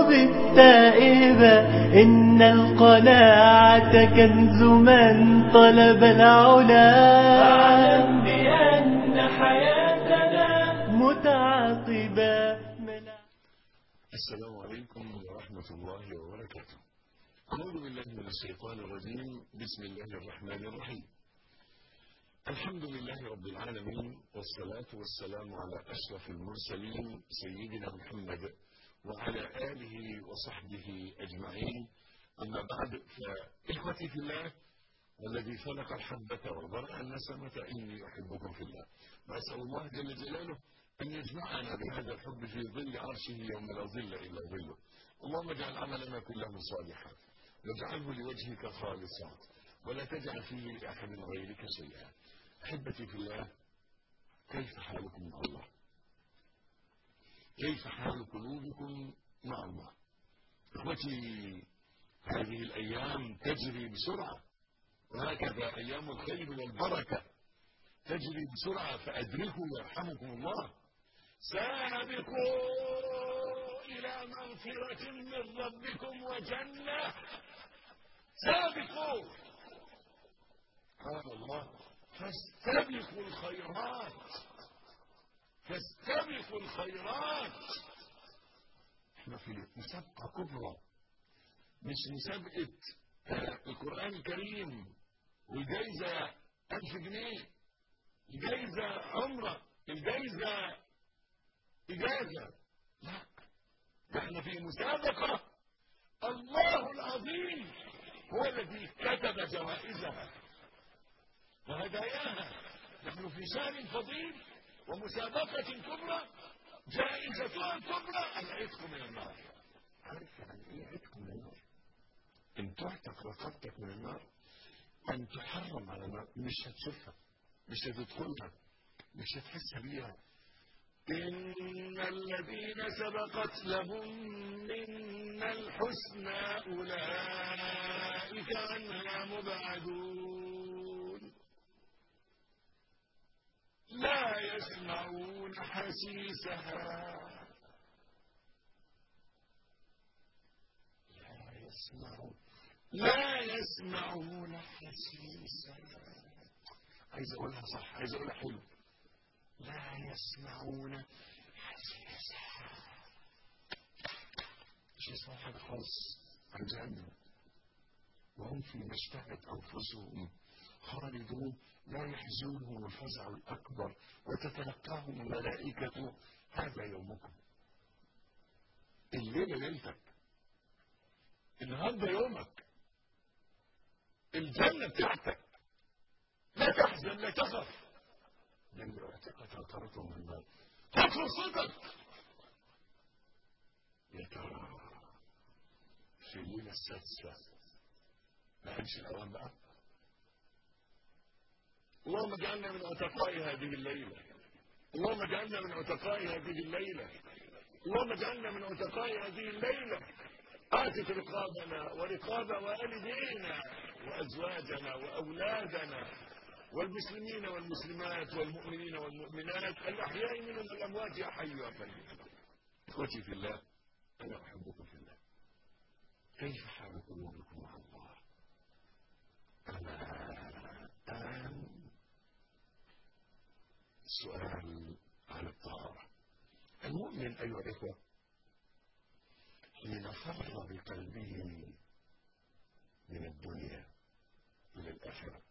النفس التائبة إن القناعة كنز من طلب العلا فاعلم بأن حياتنا متعاقبة من السلام عليكم ورحمة الله وبركاته أعوذ بالله من الشيطان الرجيم بسم الله الرحمن الرحيم الحمد لله رب العالمين والصلاة والسلام على أشرف المرسلين سيدنا محمد وعلى آله وصحبه أجمعين أما بعد فإخوتي في الله والذي خلق الحبة وبرأ النسمة إني أحبكم في الله وأسأل الله جل جلاله أن يجمعنا بهذا الحب في ظل عرشه يوم لا ظل إلا ظله اللهم اجعل عملنا كله صالحا واجعله لوجهك خالصا ولا تجعل فيه لأحد غيرك شيئا أحبتي في الله كيف حالكم مع الله كيف حال قلوبكم مع الله اخوتي هذه الأيام تجري بسرعة وهكذا أيام الخير والبركة تجري بسرعة فأدركوا يرحمكم الله سابقوا إلى مغفرة من ربكم وجنة سابقوا قال الله فاستبقوا الخيرات فاستبقوا الخيرات احنا في مسابقة كبرى مش مسابقة القرآن الكريم والجايزة ألف جنيه الجايزة عمرة الجايزة إجازة لا نحن في مسابقة الله العظيم هو الذي كتب جوائزها وهداياها نحن في شان فضيل ومسابقة كبرى جائزتها الكبرى العتق من النار عارف يعني ايه عتق من النار ان تعتق رقبتك من النار ان تحرم على النار مش هتشوفها مش هتدخلها مش هتحس بيها إن الذين سبقت لهم منا الحسنى أولئك عنها مبعدون لا يسمعون حسيسها لا يسمعون لا يسمعون حسيسها عايز اقولها صح عايز اقولها حلو لا يسمعون حسيسها مش يسمعوا حاجة خالص عن جهنم وهم فيما اشتهت أنفسهم خالدون لا يحزنهم الفزع الأكبر وتتلقاهم الملائكة هذا يومكم الليلة ليلتك النهارده يومك الجنة بتاعتك لا تحزن لا تخف لأن اعتقت عثرته من النار خد فرصتك يا ترى في الليلة السادسة ما كانش الأوان بقى اللهم اجعلنا من عتقاء هذه الليلة اللهم اجعلنا من عتقاء هذه الليلة اللهم اجعلنا من عتقاء هذه الليلة آتت رقابنا ورقاب والدينا وأزواجنا وأولادنا والمسلمين والمسلمات والمؤمنين والمؤمنات الأحياء منهم الأموات يا حي يا قيوم إخوتي في الله أنا أحبكم في الله كيف حال قلوبكم مع الله أنا الآن سؤال عن الطهارة المؤمن أيها الإخوة حين فر بقلبه من الدنيا إلى الآخرة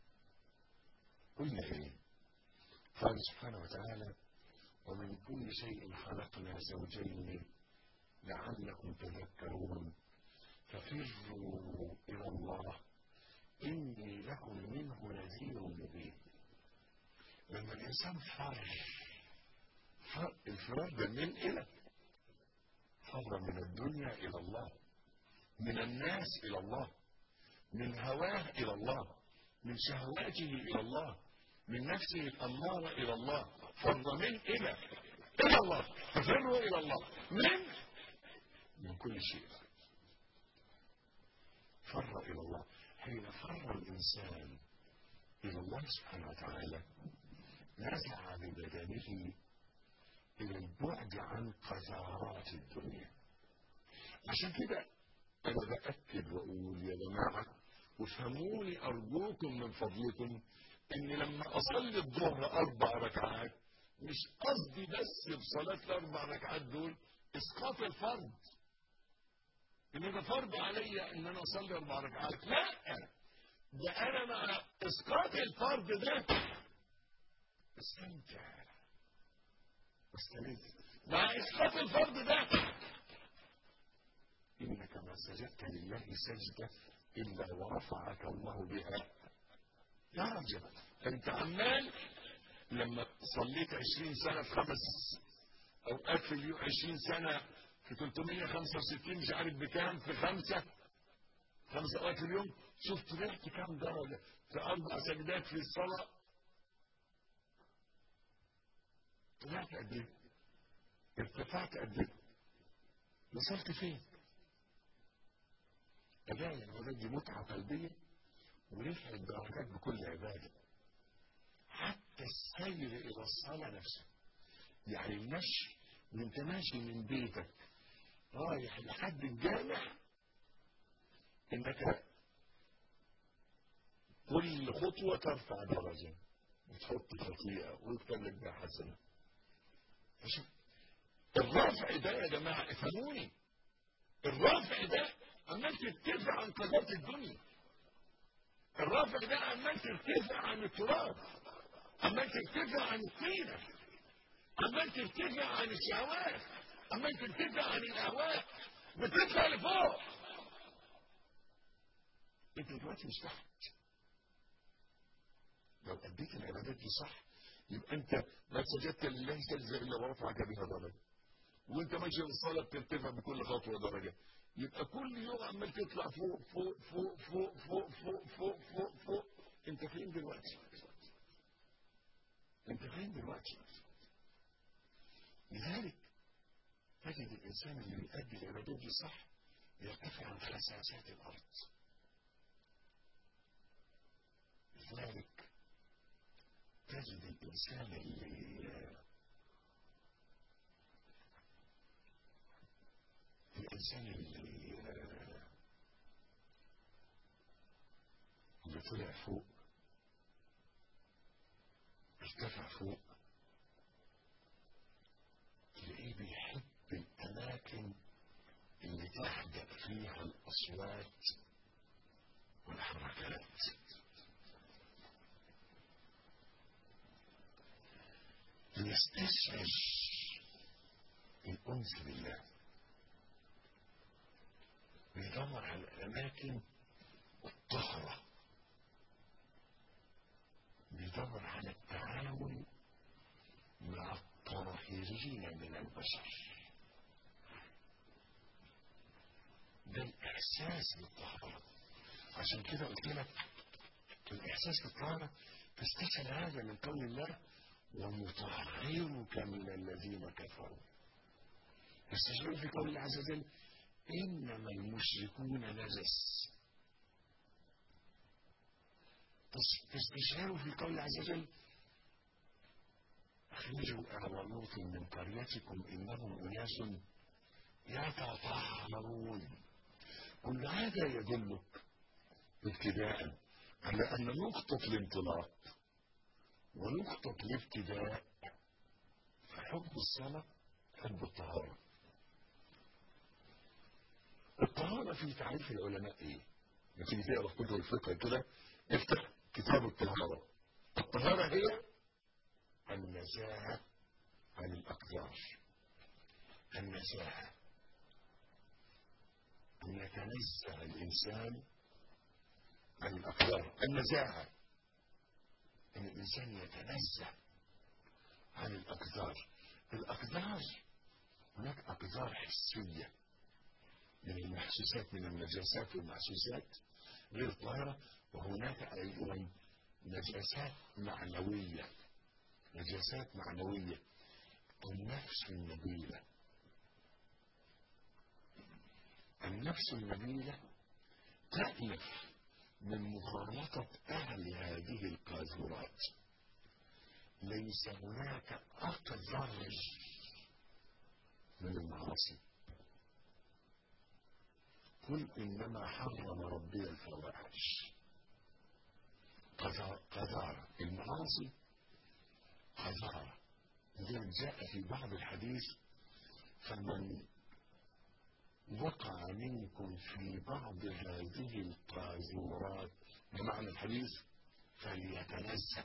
قلنا ايه قال سبحانه وتعالى ومن كل شيء خلقنا زوجين لعلكم تذكرون ففروا الى الله اني لكم منه نذير مبين لما الانسان فر فر الفرار ده من الى فر من الدنيا الى الله من الناس الى الله من هواه الى الله من شهواته الى الله من نفسه الأمارة إلى الله فر من إلى إلى الله ففروا إلى الله من من كل شيء فر إلى الله حين فر الإنسان إلى الله سبحانه وتعالى نزع ببدنه إلى البعد عن قذارات الدنيا عشان كده انا باكد واقول يا جماعه وافهموني ارجوكم من فضلكم ان لما اصلي الظهر اربع ركعات مش قصدي بس بصلاه الاربع ركعات دول اسقاط الفرض ان ده فرض عليا ان انا اصلي اربع ركعات لا ده انا مع اسقاط الفرض ده استمتع واستمد مع اسقاط الفرض ده انك ما سجدت لله سجده الا ورفعك الله بها درجه فانت عمال لما صليت 20 سنه في خمس اوقات في اليوم 20 سنه في 365 مش عارف بكام في خمسه خمس اوقات في اليوم شوف طلعت كام درجه في اربع سجدات في الصلاه طلعت قد ايه؟ ارتفعت قد ايه؟ وصلت فين؟ أداء العبادات دي متعة قلبية ورفع الدرجات بكل عبادة حتى السير إلى الصلاة نفسها يعني المشي وانت ماشي من بيتك رايح لحد الجامع انك كل خطوة ترفع درجة وتحط خطيئة ويكتب لك بها حسنة فشوف الرفع ده يا جماعة افهموني الرفع ده عمال ترتفع عن قذات الدنيا الرفع ده عمال ترتفع عن التراب عمال ترتفع عن الطينة عمال ترتفع عن الشهوات عمال ترتفع عن الاهواء بتطلع لفوق انت دلوقتي مش تحت لو اديت العبادات دي صح يبقى انت ما سجدت لله سجده الا ورفعك بها درجه وانت ماشي الصلاه بترتفع بكل خطوه درجه يبقى كل يوم عمال تطلع فوق فوق فوق فوق فوق فوق فوق فوق فوق انت فين دلوقتي؟ انت فين دلوقتي؟ لذلك تجد الانسان اللي بيأدي العبادات دي صح يرتفع عن خساسات الارض لذلك تجد الانسان اللي الانسان اللي اللي طلع فوق ارتفع فوق تلاقيه بيحب الاماكن اللي تهدأ فيها الاصوات والحركات ليستشعر الانس بالله بيدور على الأماكن الطهرة بيدور على التعامل مع الطاهرين من البشر ده الإحساس بالطهارة عشان كده قلت لك الإحساس بالطهارة تستشعر هذا من قول الله ومطهرك من الذين كفروا تستشعر في قول الله عز وجل إنما المشركون نجس تستشعروا في قول عز وجل أخرجوا أهل لوط من قريتكم إنهم أناس يتطهرون كل هذا يدلك ابتداء على أن نقطة الانطلاق ونقطة الابتداء في حب الصلاة حب الطهارة الطهارة في تعريف العلماء ايه؟ ما تيجي تقرا في كتب الفقه كده افتح كتاب الطهارة. الطهارة هي النزاهة عن الأقدار. النزاهة أن يتنزه الإنسان عن الأقدار، النزاهة أن الإنسان يتنزه عن الأقدار. الأقدار هناك أقدار حسية من المحسوسات من النجاسات والمحسوسات غير الطاهرة وهناك أيضا نجاسات معنوية نجاسات معنوية النفس النبيلة النفس النبيلة تألف من مخالطة أهل هذه القاذورات ليس هناك أقذر من المعاصي قل إنما حرم ربي الفواحش قذارة المعاصي قذارة لذلك جاء في بعض الحديث فمن وقع منكم في بعض هذه القاذورات بمعنى الحديث فليتنزه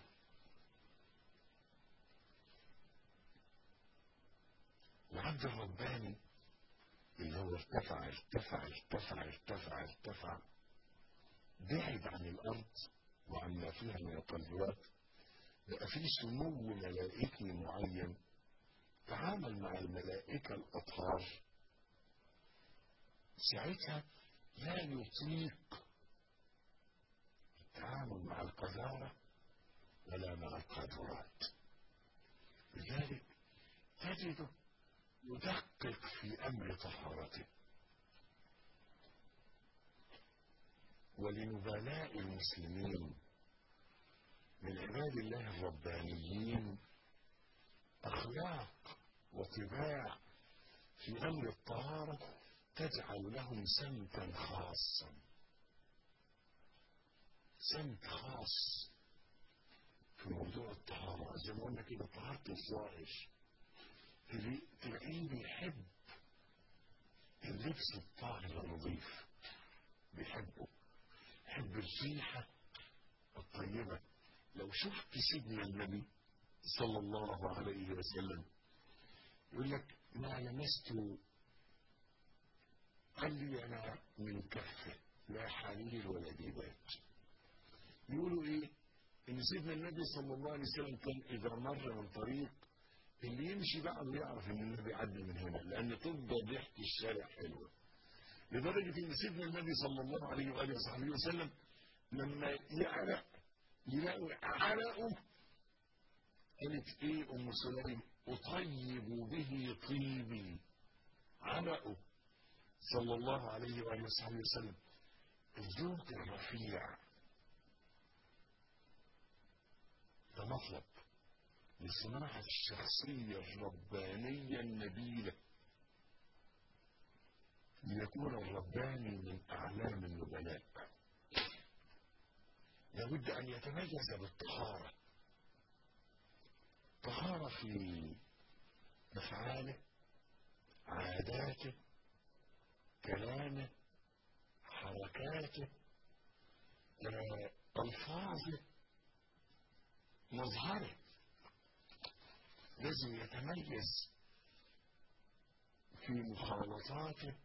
العبد الرباني اللي هو ارتفع ارتفع ارتفع ارتفع ارتفع بعد عن الارض وعن ما فيها من القاذورات بقى فيه سمو ملائكي معين تعامل مع الملائكة الأطهار ساعتها لا يطيق التعامل مع القذارة ولا مع القاذورات لذلك تجده يدقق في أمر طهارته ولنبلاء المسلمين من عباد الله الربانيين أخلاق وطباع في أمر الطهارة تجعل لهم سمتا خاصا سمت خاص في موضوع الطهارة زي ما قلنا كده طهارة الظاهر تلاقيه بيحب اللبس الطاهر النظيف بيحبه يحب الريحة الطيبة لو شفت سيدنا النبي صلى الله عليه وسلم يقول لك ما لمست قال لي انا من كفه لا حرير ولا ديباج يقولوا ايه ان سيدنا النبي صلى الله عليه وسلم كان اذا مر من طريق اللي يمشي بقى يعرف ان النبي عدى من هنا لان تفضل ريحه الشارع حلوه لدرجه ان سيدنا النبي صلى الله عليه واله وصحبه وسلم لما يعرق يلاقوا عرقه قالت ايه ام سليم اطيب به طيبي عرقه صلى الله عليه واله وصحبه وسلم الذوق الرفيع ده مطلب لصناعة الشخصية الربانية النبيلة ليكون الرباني من أعلام النبلاء لابد أن يتميز بالطهارة طهارة في أفعاله عاداته كلامه حركاته ألفاظه مظهره لازم يتميز في مخالطاته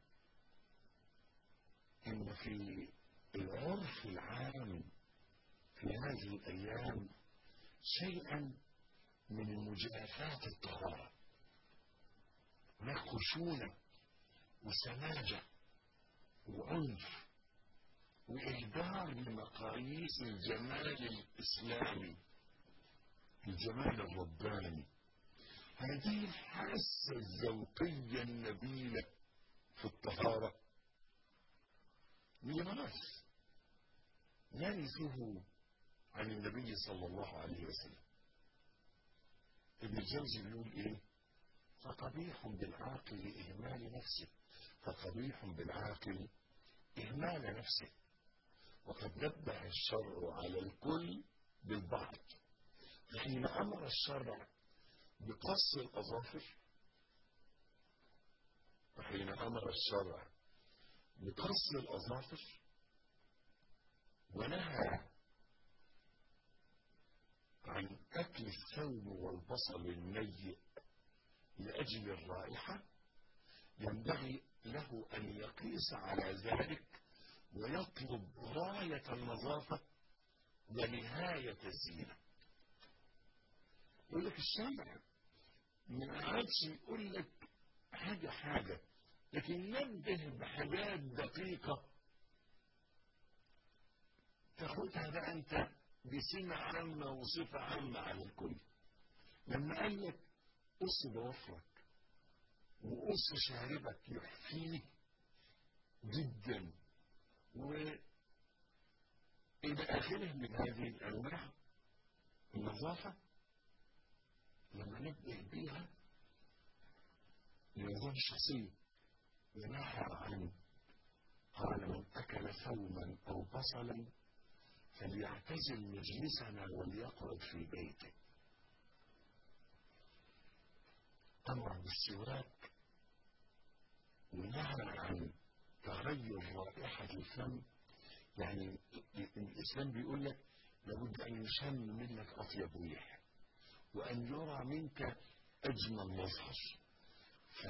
ان في العرف العام في هذه الايام شيئا من المجافاة الطهارة هناك خشونة وسماجة وعنف وإهدار لمقاييس الجمال الإسلامي الجمال الرباني هذه الحاسة الذوقية النبيلة في الطهارة ميراث نرثه عن النبي صلى الله عليه وسلم ابن الجوزي بيقول ايه فقبيح بالعاقل إهمال نفسه فقبيح بالعاقل إهمال نفسه وقد نبه الشرع على الكل بالبعض حين أمر الشرع بقص الأظافر وحين أمر الشرع بقص الأظافر ونهى عن أكل الثوم والبصل النيء لأجل الرائحة ينبغي له أن يقيس على ذلك ويطلب غاية النظافة ونهاية الزينة يقول لك الشارع ما عادش يقول لك حاجة حاجة لكن نبه بحاجات دقيقة تاخدها بقى انت بسمة عامة وصفة عامة على الكل لما قال لك قص ضوافرك وقص شاربك يحفيه جدا و إلى آخره من هذه الأنواع النظافة لما نبدأ بيها لنظام الشخصية ونهى عن قال من أكل ثوما أو بصلا فليعتزل مجلسنا وليقعد في بيته أمر بالسواك ونهى عن تغير رائحة الفم يعني الإسلام بيقول لك لابد أن يشم منك أطيب ريح وأن يرى منك أجمل مظهر ف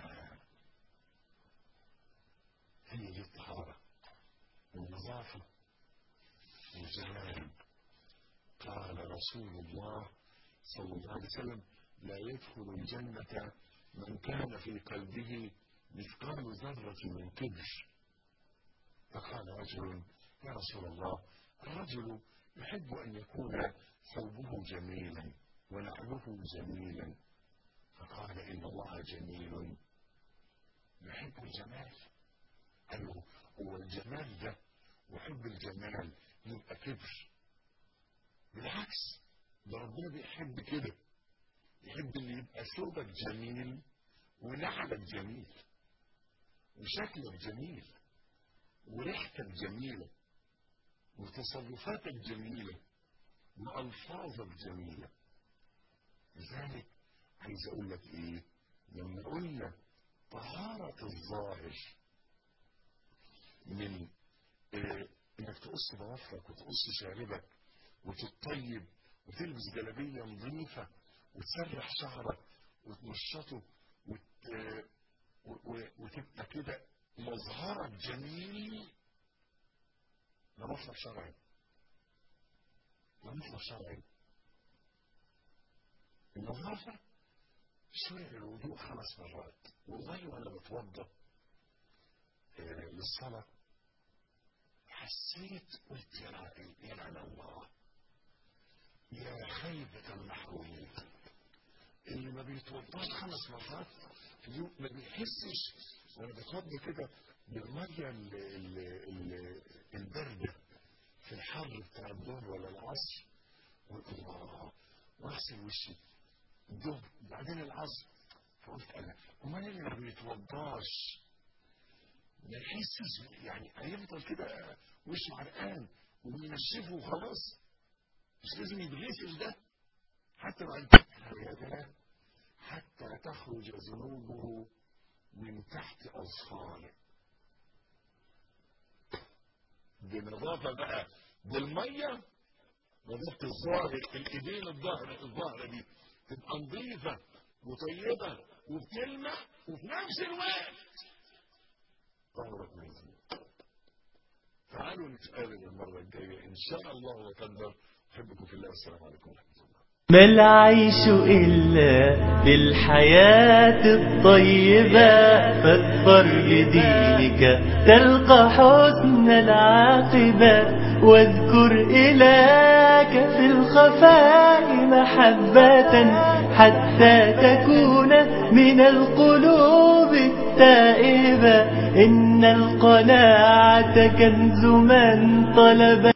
هي دي الطهارة والنظافة والجمال قال رسول الله صلى الله عليه وسلم لا يدخل الجنة من كان في قلبه مثقال ذرة من كبر فقال رجل يا رسول الله الرجل يحب أن يكون ثوبه جميلا ونعله جميلا فقال إن الله جميل يحب الجمال قالوا هو الجمال ده وحب الجمال يبقى كبر بالعكس ده ربنا بيحب كده يحب ان يبقى ثوبك جميل ونعلك جميل وشكلك جميل وريحتك جميلة وتصرفاتك جميلة وألفاظك جميلة لذلك عايز أقول لك إيه لما قلنا طهارة الظاهر من إيه إنك تقص ضوافرك وتقص شاربك وتطيب وتلبس جلابية نظيفة وتسرح شعرك وتنشطه وت... و... و... وتبقى كده مظهرك جميل ده مطلب شرعي ده مطلب شرعي النظافة شرع الوضوء خمس مرات والله وانا بتوضا آه للصلاة حسيت قلت يا يا الله يا خيبة المحرومين اللي ما بيتوضاش خمس مرات في اليوم ما بيحسش وانا بتوضى كده بالميه ال- ال- ال- البارده في الحر بتاع الظهر ولا العصر وقلت الله واغسل وشي الظهر بعدين العصر فقلت انا امال اللي ما بيتوضاش ما يحسش يعني هيفضل كده وشه عرقان وبينشفه وخلاص مش لازم يتغسل ده حتى لو انت يا ده حتى تخرج ذنوبه من تحت أظفاره بنظافة بقى بالمية نظافة الظاهر الإيدين الظهر الظهر دي تبقى نظيفة وطيبة وبتلمع وفي نفس الوقت ظهرك ما يزيد تعالوا نتقابل المرة الجاية إن شاء الله وقدر أحبكم في الله والسلام عليكم ورحمة الله ما العيش إلا بالحياة الطيبة فاظفر بدينك تلقى حسن العاقبة واذكر إلهك في الخفاء محبة حتى تكون من القلوب التائبة إن القناعة كنز من طلب